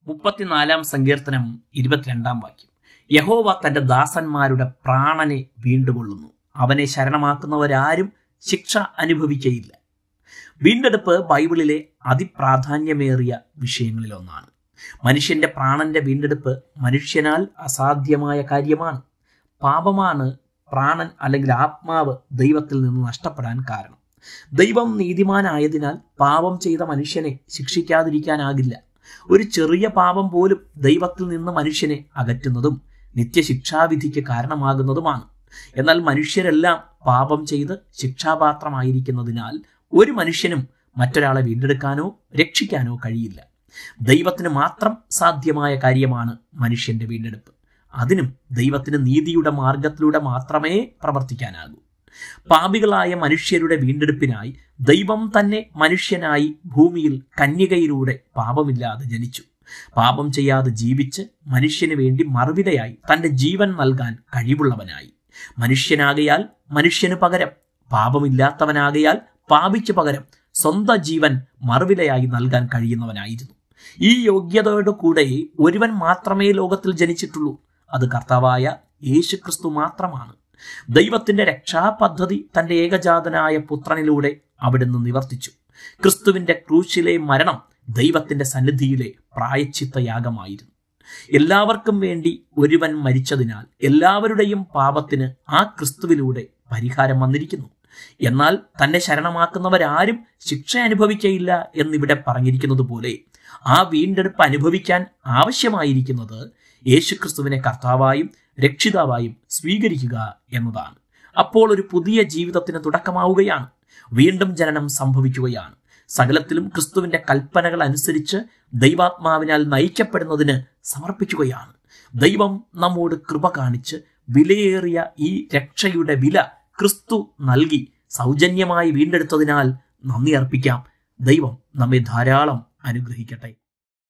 മുപ്പത്തിനാലാം സങ്കീർത്തനം ഇരുപത്തിരണ്ടാം വാക്യം യഹോവ തന്റെ ദാസന്മാരുടെ പ്രാണനെ വീണ്ടുകൊള്ളുന്നു അവനെ ശരണമാക്കുന്നവരാരും ശിക്ഷ അനുഭവിക്കയില്ല വീണ്ടെടുപ്പ് ബൈബിളിലെ അതിപ്രാധാന്യമേറിയ വിഷയങ്ങളിലൊന്നാണ് മനുഷ്യന്റെ പ്രാണന്റെ വീണ്ടെടുപ്പ് മനുഷ്യനാൽ അസാധ്യമായ കാര്യമാണ് പാപമാണ് പ്രാണൻ അല്ലെങ്കിൽ ആത്മാവ് ദൈവത്തിൽ നിന്ന് നഷ്ടപ്പെടാൻ കാരണം ദൈവം നീതിമാനായതിനാൽ പാപം ചെയ്ത മനുഷ്യനെ ശിക്ഷിക്കാതിരിക്കാനാകില്ല ഒരു ചെറിയ പാപം പോലും ദൈവത്തിൽ നിന്ന് മനുഷ്യനെ അകറ്റുന്നതും നിത്യശിക്ഷാവിധിക്ക് കാരണമാകുന്നതുമാണ് എന്നാൽ മനുഷ്യരെല്ലാം പാപം ചെയ്ത് ശിക്ഷാപാത്രമായിരിക്കുന്നതിനാൽ ഒരു മനുഷ്യനും മറ്റൊരാളെ വീണ്ടെടുക്കാനോ രക്ഷിക്കാനോ കഴിയില്ല ദൈവത്തിന് മാത്രം സാധ്യമായ കാര്യമാണ് മനുഷ്യന്റെ വീണ്ടെടുപ്പ് അതിനും ദൈവത്തിന് നീതിയുടെ മാർഗത്തിലൂടെ മാത്രമേ പ്രവർത്തിക്കാനാകൂ പാപികളായ മനുഷ്യരുടെ വീണ്ടെടുപ്പിനായി ദൈവം തന്നെ മനുഷ്യനായി ഭൂമിയിൽ കന്യകയിലൂടെ പാപമില്ലാതെ ജനിച്ചു പാപം ചെയ്യാതെ ജീവിച്ച് മനുഷ്യന് വേണ്ടി മറുവിലയായി തന്റെ ജീവൻ നൽകാൻ കഴിവുള്ളവനായി മനുഷ്യനാകയാൽ മനുഷ്യന് പകരം പാപമില്ലാത്തവനാകയാൽ പാപിക്ക് പകരം സ്വന്തം ജീവൻ മറുവിലയായി നൽകാൻ കഴിയുന്നവനായിരുന്നു ഈ യോഗ്യതയോട് കൂടെ ഒരുവൻ മാത്രമേ ലോകത്തിൽ ജനിച്ചിട്ടുള്ളൂ അത് കർത്താവായ യേശുക്രിസ്തു മാത്രമാണ് ദൈവത്തിന്റെ രക്ഷാപദ്ധതി തന്റെ ഏകജാതനായ പുത്രനിലൂടെ അവിടുന്ന് നിവർത്തിച്ചു ക്രിസ്തുവിന്റെ ക്രൂശിലെ മരണം ദൈവത്തിന്റെ സന്നിധിയിലെ പ്രായച്ചിത്ത യാഗമായിരുന്നു എല്ലാവർക്കും വേണ്ടി ഒരുവൻ മരിച്ചതിനാൽ എല്ലാവരുടെയും പാപത്തിന് ആ ക്രിസ്തുവിലൂടെ പരിഹാരം വന്നിരിക്കുന്നു എന്നാൽ തന്നെ ശരണമാക്കുന്നവരാരും ശിക്ഷ അനുഭവിക്കയില്ല എന്നിവിടെ പറഞ്ഞിരിക്കുന്നത് പോലെ ആ വീണ്ടെടുപ്പ് അനുഭവിക്കാൻ ആവശ്യമായിരിക്കുന്നത് യേശുക്രിസ്തുവിനെ കർത്താവായും രക്ഷിതാവായും സ്വീകരിക്കുക എന്നതാണ് അപ്പോൾ ഒരു പുതിയ ജീവിതത്തിന് തുടക്കമാവുകയാണ് വീണ്ടും ജനനം സംഭവിക്കുകയാണ് സകലത്തിലും ക്രിസ്തുവിന്റെ കൽപ്പനകൾ അനുസരിച്ച് ദൈവാത്മാവിനാൽ നയിക്കപ്പെടുന്നതിന് സമർപ്പിക്കുകയാണ് ദൈവം നമ്മോട് കൃപ കാണിച്ച് വിലയേറിയ ഈ രക്ഷയുടെ വില ക്രിസ്തു നൽകി സൗജന്യമായി വീണ്ടെടുത്തതിനാൽ നന്ദി അർപ്പിക്കാം ദൈവം നമ്മെ ധാരാളം അനുഗ്രഹിക്കട്ടെ